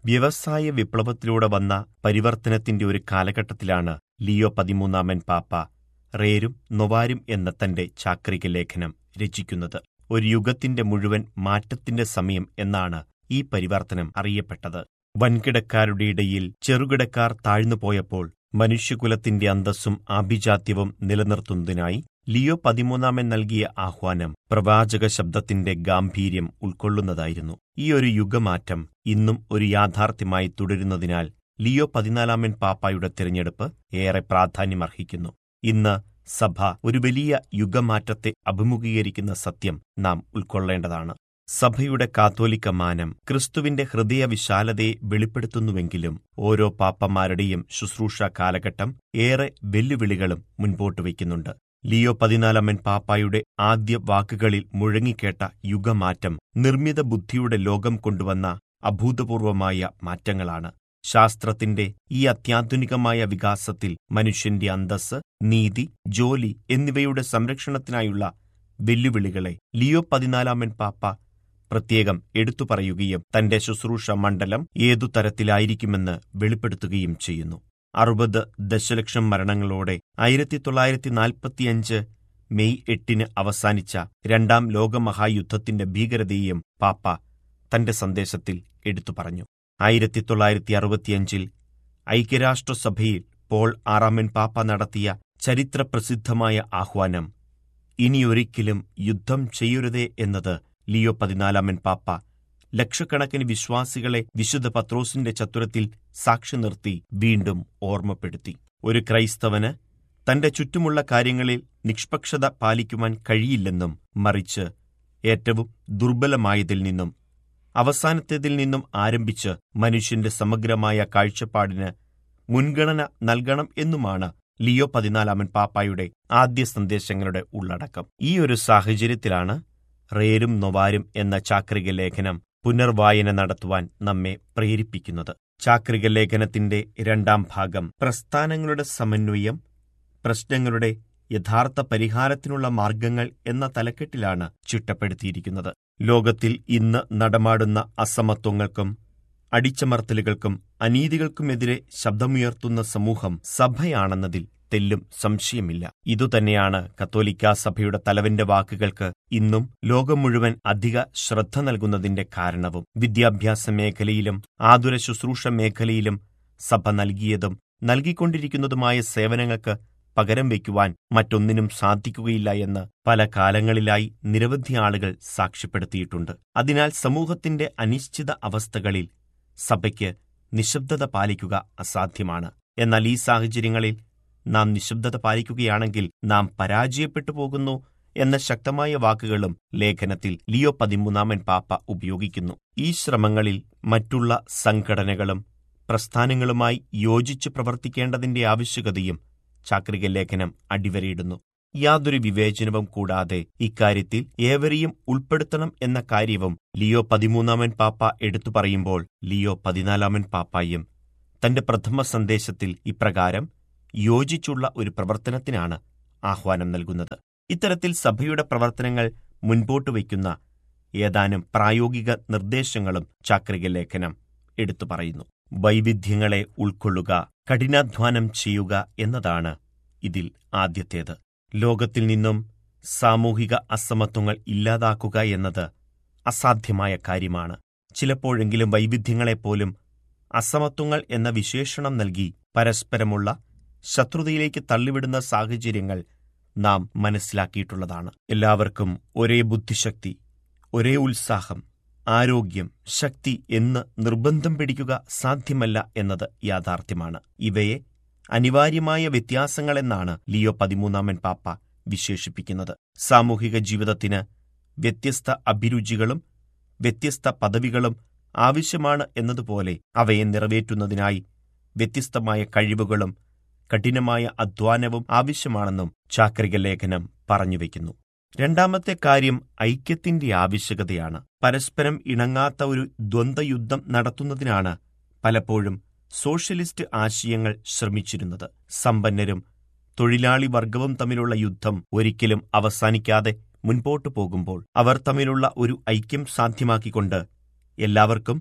വ്യവസായ വിപ്ലവത്തിലൂടെ വന്ന പരിവർത്തനത്തിന്റെ ഒരു കാലഘട്ടത്തിലാണ് ലിയോ പതിമൂന്നാമൻ പാപ്പ റേരും നൊവാരും എന്ന തന്റെ ചാക്രിക ലേഖനം രചിക്കുന്നത് ഒരു യുഗത്തിന്റെ മുഴുവൻ മാറ്റത്തിന്റെ സമയം എന്നാണ് ഈ പരിവർത്തനം അറിയപ്പെട്ടത് വൻകിടക്കാരുടെ ഇടയിൽ ചെറുകിടക്കാർ താഴ്ന്നുപോയപ്പോൾ മനുഷ്യകുലത്തിന്റെ അന്തസ്സും ആഭിജാത്യവും നിലനിർത്തുന്നതിനായി ലിയോ പതിമൂന്നാമൻ നൽകിയ ആഹ്വാനം പ്രവാചക ശബ്ദത്തിന്റെ ഗാംഭീര്യം ഉൾക്കൊള്ളുന്നതായിരുന്നു ഈ ഒരു യുഗമാറ്റം ഇന്നും ഒരു യാഥാർത്ഥ്യമായി തുടരുന്നതിനാൽ ലിയോ പതിനാലാമൻ പാപ്പായുടെ തിരഞ്ഞെടുപ്പ് ഏറെ പ്രാധാന്യമർഹിക്കുന്നു ഇന്ന് സഭ ഒരു വലിയ യുഗമാറ്റത്തെ അഭിമുഖീകരിക്കുന്ന സത്യം നാം ഉൾക്കൊള്ളേണ്ടതാണ് സഭയുടെ കാത്തോലിക്ക മാനം ക്രിസ്തുവിന്റെ ഹൃദയവിശാലതയെ വെളിപ്പെടുത്തുന്നുവെങ്കിലും ഓരോ പാപ്പമാരുടെയും ശുശ്രൂഷ കാലഘട്ടം ഏറെ വെല്ലുവിളികളും മുൻപോട്ട് വയ്ക്കുന്നുണ്ട് ലിയോ പതിനാലാമൻ പാപ്പായുടെ ആദ്യ വാക്കുകളിൽ മുഴങ്ങിക്കേട്ട യുഗമാറ്റം നിർമ്മിത ബുദ്ധിയുടെ ലോകം കൊണ്ടുവന്ന അഭൂതപൂർവമായ മാറ്റങ്ങളാണ് ശാസ്ത്രത്തിന്റെ ഈ അത്യാധുനികമായ വികാസത്തിൽ മനുഷ്യന്റെ അന്തസ് നീതി ജോലി എന്നിവയുടെ സംരക്ഷണത്തിനായുള്ള വെല്ലുവിളികളെ ലിയോ പതിനാലാമൻ പാപ്പ പ്രത്യേകം എടുത്തു പറയുകയും തന്റെ ശുശ്രൂഷ മണ്ഡലം ഏതു തരത്തിലായിരിക്കുമെന്ന് വെളിപ്പെടുത്തുകയും ചെയ്യുന്നു അറുപത് ദശലക്ഷം മരണങ്ങളോടെ ആയിരത്തി തൊള്ളായിരത്തി നാൽപ്പത്തിയഞ്ച് മെയ് എട്ടിന് അവസാനിച്ച രണ്ടാം ലോകമഹായുദ്ധത്തിന്റെ ഭീകരതയെയും പാപ്പ തന്റെ സന്ദേശത്തിൽ എടുത്തു പറഞ്ഞു ആയിരത്തി തൊള്ളായിരത്തി അറുപത്തിയഞ്ചിൽ ഐക്യരാഷ്ട്രസഭയിൽ പോൾ ആറാമൻ പാപ്പ നടത്തിയ ചരിത്രപ്രസിദ്ധമായ ആഹ്വാനം ഇനിയൊരിക്കലും യുദ്ധം ചെയ്യരുതേ എന്നത് ലിയോ പതിനാലാമൻ പാപ്പ ലക്ഷക്കണക്കിന് വിശ്വാസികളെ വിശുദ്ധ പത്രോസിന്റെ ചത്തുരത്തിൽ സാക്ഷി നിർത്തി വീണ്ടും ഓർമ്മപ്പെടുത്തി ഒരു ക്രൈസ്തവന് തന്റെ ചുറ്റുമുള്ള കാര്യങ്ങളിൽ നിഷ്പക്ഷത പാലിക്കുവാൻ കഴിയില്ലെന്നും മറിച്ച് ഏറ്റവും ദുർബലമായതിൽ നിന്നും അവസാനത്തേതിൽ നിന്നും ആരംഭിച്ച് മനുഷ്യന്റെ സമഗ്രമായ കാഴ്ചപ്പാടിന് മുൻഗണന നൽകണം എന്നുമാണ് ലിയോ പതിനാലാമൻ പാപ്പായുടെ ആദ്യ സന്ദേശങ്ങളുടെ ഉള്ളടക്കം ഈ ഒരു സാഹചര്യത്തിലാണ് റേരും നൊവാരും എന്ന ചാക്രിക ലേഖനം പുനർവായന നടത്തുവാൻ നമ്മെ പ്രേരിപ്പിക്കുന്നത് ചാക്രിക ലേഖനത്തിന്റെ രണ്ടാം ഭാഗം പ്രസ്ഥാനങ്ങളുടെ സമന്വയം പ്രശ്നങ്ങളുടെ യഥാർത്ഥ പരിഹാരത്തിനുള്ള മാർഗങ്ങൾ എന്ന തലക്കെട്ടിലാണ് ചിട്ടപ്പെടുത്തിയിരിക്കുന്നത് ലോകത്തിൽ ഇന്ന് നടമാടുന്ന അസമത്വങ്ങൾക്കും അടിച്ചമർത്തലുകൾക്കും അനീതികൾക്കുമെതിരെ ശബ്ദമുയർത്തുന്ന സമൂഹം സഭയാണെന്നതിൽ തെല്ലും സംശയമില്ല ഇതുതന്നെയാണ് കത്തോലിക്ക സഭയുടെ തലവന്റെ വാക്കുകൾക്ക് ഇന്നും ലോകം മുഴുവൻ അധിക ശ്രദ്ധ നൽകുന്നതിന്റെ കാരണവും വിദ്യാഭ്യാസ മേഖലയിലും ആതുര ശുശ്രൂഷ മേഖലയിലും സഭ നൽകിയതും നൽകിക്കൊണ്ടിരിക്കുന്നതുമായ സേവനങ്ങൾക്ക് പകരം വയ്ക്കുവാൻ മറ്റൊന്നിനും സാധിക്കുകയില്ല എന്ന് പല കാലങ്ങളിലായി നിരവധി ആളുകൾ സാക്ഷ്യപ്പെടുത്തിയിട്ടുണ്ട് അതിനാൽ സമൂഹത്തിന്റെ അനിശ്ചിത അവസ്ഥകളിൽ സഭയ്ക്ക് നിശബ്ദത പാലിക്കുക അസാധ്യമാണ് എന്നാൽ ഈ സാഹചര്യങ്ങളിൽ നാം നിശബ്ദത പാലിക്കുകയാണെങ്കിൽ നാം പരാജയപ്പെട്ടു പോകുന്നു എന്ന ശക്തമായ വാക്കുകളും ലേഖനത്തിൽ ലിയോ പതിമൂന്നാമൻ പാപ്പ ഉപയോഗിക്കുന്നു ഈ ശ്രമങ്ങളിൽ മറ്റുള്ള സംഘടനകളും പ്രസ്ഥാനങ്ങളുമായി യോജിച്ച് പ്രവർത്തിക്കേണ്ടതിന്റെ ആവശ്യകതയും ചാക്രിക ലേഖനം അടിവരയിടുന്നു യാതൊരു വിവേചനവും കൂടാതെ ഇക്കാര്യത്തിൽ ഏവരെയും ഉൾപ്പെടുത്തണം എന്ന കാര്യവും ലിയോ പതിമൂന്നാമൻ പാപ്പ എടുത്തു പറയുമ്പോൾ ലിയോ പതിനാലാമൻ പാപ്പായും തന്റെ പ്രഥമ സന്ദേശത്തിൽ ഇപ്രകാരം യോജിച്ചുള്ള ഒരു പ്രവർത്തനത്തിനാണ് ആഹ്വാനം നൽകുന്നത് ഇത്തരത്തിൽ സഭയുടെ പ്രവർത്തനങ്ങൾ മുൻപോട്ട് വയ്ക്കുന്ന ഏതാനും പ്രായോഗിക നിർദ്ദേശങ്ങളും ചാക്രിക ലേഖനം എടുത്തു പറയുന്നു വൈവിധ്യങ്ങളെ ഉൾക്കൊള്ളുക കഠിനാധ്വാനം ചെയ്യുക എന്നതാണ് ഇതിൽ ആദ്യത്തേത് ലോകത്തിൽ നിന്നും സാമൂഹിക അസമത്വങ്ങൾ ഇല്ലാതാക്കുക എന്നത് അസാധ്യമായ കാര്യമാണ് ചിലപ്പോഴെങ്കിലും വൈവിധ്യങ്ങളെപ്പോലും അസമത്വങ്ങൾ എന്ന വിശേഷണം നൽകി പരസ്പരമുള്ള ശത്രുതയിലേക്ക് തള്ളിവിടുന്ന സാഹചര്യങ്ങൾ നാം മനസ്സിലാക്കിയിട്ടുള്ളതാണ് എല്ലാവർക്കും ഒരേ ബുദ്ധിശക്തി ഒരേ ഉത്സാഹം ആരോഗ്യം ശക്തി എന്ന് നിർബന്ധം പിടിക്കുക സാധ്യമല്ല എന്നത് യാഥാർത്ഥ്യമാണ് ഇവയെ അനിവാര്യമായ വ്യത്യാസങ്ങളെന്നാണ് ലിയോ പതിമൂന്നാമൻ പാപ്പ വിശേഷിപ്പിക്കുന്നത് സാമൂഹിക ജീവിതത്തിന് വ്യത്യസ്ത അഭിരുചികളും വ്യത്യസ്ത പദവികളും ആവശ്യമാണ് എന്നതുപോലെ അവയെ നിറവേറ്റുന്നതിനായി വ്യത്യസ്തമായ കഴിവുകളും കഠിനമായ അധ്വാനവും ആവശ്യമാണെന്നും ചാക്രിക ലേഖനം പറഞ്ഞുവെക്കുന്നു രണ്ടാമത്തെ കാര്യം ഐക്യത്തിന്റെ ആവശ്യകതയാണ് പരസ്പരം ഇണങ്ങാത്ത ഒരു ദ്വന്ദ്വയുദ്ധം നടത്തുന്നതിനാണ് പലപ്പോഴും സോഷ്യലിസ്റ്റ് ആശയങ്ങൾ ശ്രമിച്ചിരുന്നത് സമ്പന്നരും തൊഴിലാളി വർഗവും തമ്മിലുള്ള യുദ്ധം ഒരിക്കലും അവസാനിക്കാതെ മുൻപോട്ടു പോകുമ്പോൾ അവർ തമ്മിലുള്ള ഒരു ഐക്യം സാധ്യമാക്കിക്കൊണ്ട് എല്ലാവർക്കും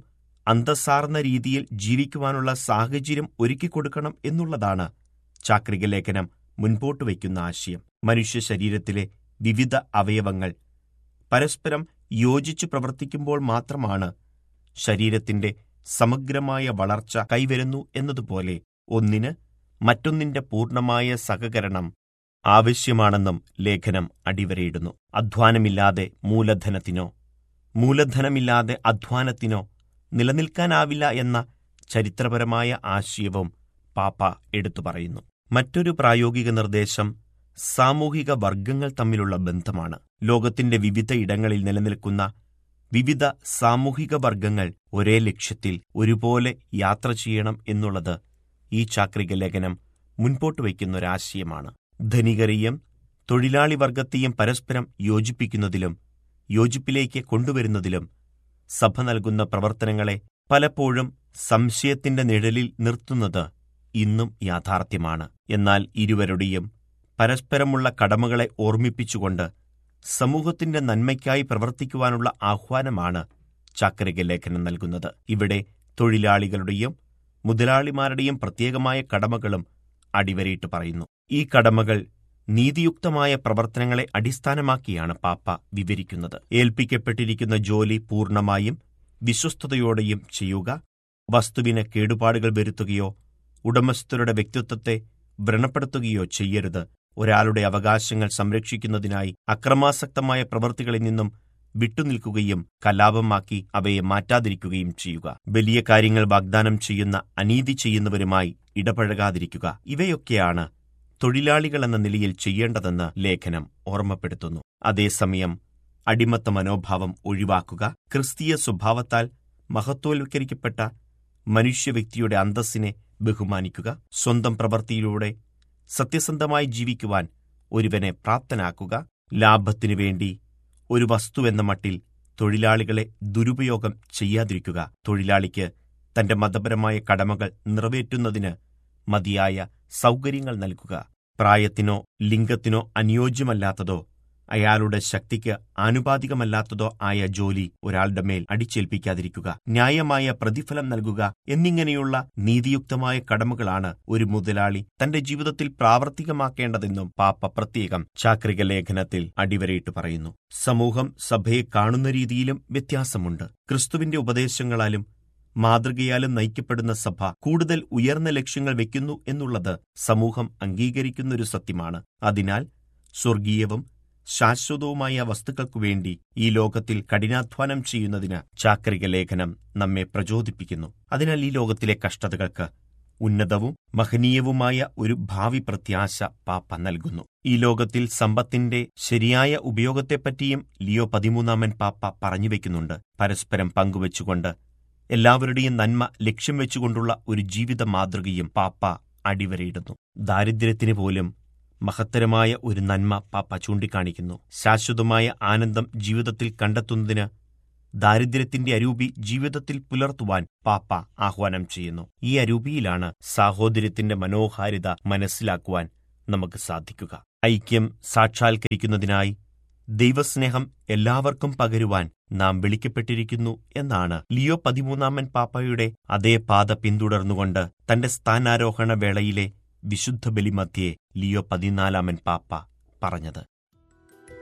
അന്തസ്സാർന്ന രീതിയിൽ ജീവിക്കുവാനുള്ള സാഹചര്യം ഒരുക്കിക്കൊടുക്കണം എന്നുള്ളതാണ് ചാക്രിക ലേഖനം മുൻപോട്ട് വയ്ക്കുന്ന ആശയം മനുഷ്യ ശരീരത്തിലെ വിവിധ അവയവങ്ങൾ പരസ്പരം യോജിച്ചു പ്രവർത്തിക്കുമ്പോൾ മാത്രമാണ് ശരീരത്തിന്റെ സമഗ്രമായ വളർച്ച കൈവരുന്നു എന്നതുപോലെ ഒന്നിന് മറ്റൊന്നിന്റെ പൂർണ്ണമായ സഹകരണം ആവശ്യമാണെന്നും ലേഖനം അടിവരയിടുന്നു അധ്വാനമില്ലാതെ മൂലധനത്തിനോ മൂലധനമില്ലാതെ അധ്വാനത്തിനോ നിലനിൽക്കാനാവില്ല എന്ന ചരിത്രപരമായ ആശയവും പാപ്പ എടുത്തു പറയുന്നു മറ്റൊരു പ്രായോഗിക നിർദ്ദേശം സാമൂഹിക വർഗങ്ങൾ തമ്മിലുള്ള ബന്ധമാണ് ലോകത്തിന്റെ വിവിധ ഇടങ്ങളിൽ നിലനിൽക്കുന്ന വിവിധ സാമൂഹിക വർഗങ്ങൾ ഒരേ ലക്ഷ്യത്തിൽ ഒരുപോലെ യാത്ര ചെയ്യണം എന്നുള്ളത് ഈ ചാക്രിക ലേഖനം മുൻപോട്ട് വയ്ക്കുന്ന ഒരാശയമാണ് ധനികരെയും തൊഴിലാളി വർഗത്തെയും പരസ്പരം യോജിപ്പിക്കുന്നതിലും യോജിപ്പിലേക്ക് കൊണ്ടുവരുന്നതിലും സഭ നൽകുന്ന പ്രവർത്തനങ്ങളെ പലപ്പോഴും സംശയത്തിന്റെ നിഴലിൽ നിർത്തുന്നത് ഇന്നും യാഥാർത്ഥ്യമാണ് എന്നാൽ ഇരുവരുടെയും പരസ്പരമുള്ള കടമകളെ ഓർമ്മിപ്പിച്ചുകൊണ്ട് സമൂഹത്തിന്റെ നന്മയ്ക്കായി പ്രവർത്തിക്കുവാനുള്ള ആഹ്വാനമാണ് ചാക്രിക ലേഖനം നൽകുന്നത് ഇവിടെ തൊഴിലാളികളുടെയും മുതലാളിമാരുടെയും പ്രത്യേകമായ കടമകളും അടിവരയിട്ട് പറയുന്നു ഈ കടമകൾ നീതിയുക്തമായ പ്രവർത്തനങ്ങളെ അടിസ്ഥാനമാക്കിയാണ് പാപ്പ വിവരിക്കുന്നത് ഏൽപ്പിക്കപ്പെട്ടിരിക്കുന്ന ജോലി പൂർണ്ണമായും വിശ്വസ്തയോടെയും ചെയ്യുക വസ്തുവിന് കേടുപാടുകൾ വരുത്തുകയോ ഉടമസ്ഥരുടെ വ്യക്തിത്വത്തെ വ്രണപ്പെടുത്തുകയോ ചെയ്യരുത് ഒരാളുടെ അവകാശങ്ങൾ സംരക്ഷിക്കുന്നതിനായി അക്രമാസക്തമായ പ്രവൃത്തികളിൽ നിന്നും വിട്ടുനിൽക്കുകയും കലാപമാക്കി അവയെ മാറ്റാതിരിക്കുകയും ചെയ്യുക വലിയ കാര്യങ്ങൾ വാഗ്ദാനം ചെയ്യുന്ന അനീതി ചെയ്യുന്നവരുമായി ഇടപഴകാതിരിക്കുക ഇവയൊക്കെയാണ് തൊഴിലാളികൾ എന്ന നിലയിൽ ചെയ്യേണ്ടതെന്ന് ലേഖനം ഓർമ്മപ്പെടുത്തുന്നു അതേസമയം അടിമത്ത മനോഭാവം ഒഴിവാക്കുക ക്രിസ്തീയ സ്വഭാവത്താൽ മഹത്വവൽക്കരിക്കപ്പെട്ട മനുഷ്യവ്യക്തിയുടെ അന്തസ്സിനെ ബഹുമാനിക്കുക സ്വന്തം പ്രവൃത്തിയിലൂടെ സത്യസന്ധമായി ജീവിക്കുവാൻ ഒരുവനെ പ്രാപ്തനാക്കുക ലാഭത്തിനു വേണ്ടി ഒരു വസ്തുവെന്ന മട്ടിൽ തൊഴിലാളികളെ ദുരുപയോഗം ചെയ്യാതിരിക്കുക തൊഴിലാളിക്ക് തന്റെ മതപരമായ കടമകൾ നിറവേറ്റുന്നതിന് മതിയായ സൗകര്യങ്ങൾ നൽകുക പ്രായത്തിനോ ലിംഗത്തിനോ അനുയോജ്യമല്ലാത്തതോ അയാളുടെ ശക്തിക്ക് ആനുപാതികമല്ലാത്തതോ ആയ ജോലി ഒരാളുടെ മേൽ അടിച്ചേൽപ്പിക്കാതിരിക്കുക ന്യായമായ പ്രതിഫലം നൽകുക എന്നിങ്ങനെയുള്ള നീതിയുക്തമായ കടമകളാണ് ഒരു മുതലാളി തന്റെ ജീവിതത്തിൽ പ്രാവർത്തികമാക്കേണ്ടതെന്നും പാപ്പ പ്രത്യേകം ചാക്രിക ലേഖനത്തിൽ അടിവരയിട്ട് പറയുന്നു സമൂഹം സഭയെ കാണുന്ന രീതിയിലും വ്യത്യാസമുണ്ട് ക്രിസ്തുവിന്റെ ഉപദേശങ്ങളാലും മാതൃകയാലും നയിക്കപ്പെടുന്ന സഭ കൂടുതൽ ഉയർന്ന ലക്ഷ്യങ്ങൾ വെക്കുന്നു എന്നുള്ളത് സമൂഹം അംഗീകരിക്കുന്നൊരു സത്യമാണ് അതിനാൽ സ്വർഗീയവും ശാശ്വതവുമായ വസ്തുക്കൾക്കു വേണ്ടി ഈ ലോകത്തിൽ കഠിനാധ്വാനം ചെയ്യുന്നതിന് ചാക്രിക ലേഖനം നമ്മെ പ്രചോദിപ്പിക്കുന്നു അതിനാൽ ഈ ലോകത്തിലെ കഷ്ടതകൾക്ക് ഉന്നതവും മഹനീയവുമായ ഒരു ഭാവി പ്രത്യാശ പാപ്പ നൽകുന്നു ഈ ലോകത്തിൽ സമ്പത്തിന്റെ ശരിയായ ഉപയോഗത്തെപ്പറ്റിയും ലിയോ പതിമൂന്നാമൻ പാപ്പ പറഞ്ഞുവെക്കുന്നുണ്ട് പരസ്പരം പങ്കുവച്ചുകൊണ്ട് എല്ലാവരുടെയും നന്മ ലക്ഷ്യം വെച്ചുകൊണ്ടുള്ള ഒരു ജീവിത മാതൃകയും പാപ്പ അടിവരയിടുന്നു ദാരിദ്ര്യത്തിന് പോലും മഹത്തരമായ ഒരു നന്മ പാപ്പ ചൂണ്ടിക്കാണിക്കുന്നു ശാശ്വതമായ ആനന്ദം ജീവിതത്തിൽ കണ്ടെത്തുന്നതിന് ദാരിദ്ര്യത്തിന്റെ അരൂപി ജീവിതത്തിൽ പുലർത്തുവാൻ പാപ്പ ആഹ്വാനം ചെയ്യുന്നു ഈ അരൂപിയിലാണ് സാഹോദര്യത്തിന്റെ മനോഹാരിത മനസ്സിലാക്കുവാൻ നമുക്ക് സാധിക്കുക ഐക്യം സാക്ഷാത്കരിക്കുന്നതിനായി ദൈവസ്നേഹം എല്ലാവർക്കും പകരുവാൻ നാം വിളിക്കപ്പെട്ടിരിക്കുന്നു എന്നാണ് ലിയോ പതിമൂന്നാമൻ പാപ്പയുടെ അതേ പാത പിന്തുടർന്നുകൊണ്ട് തന്റെ സ്ഥാനാരോഹണ വേളയിലെ വിശുദ്ധ ബലിമധ്യേ ലിയോ പതിനാലാമൻ പാപ്പ പറഞ്ഞത്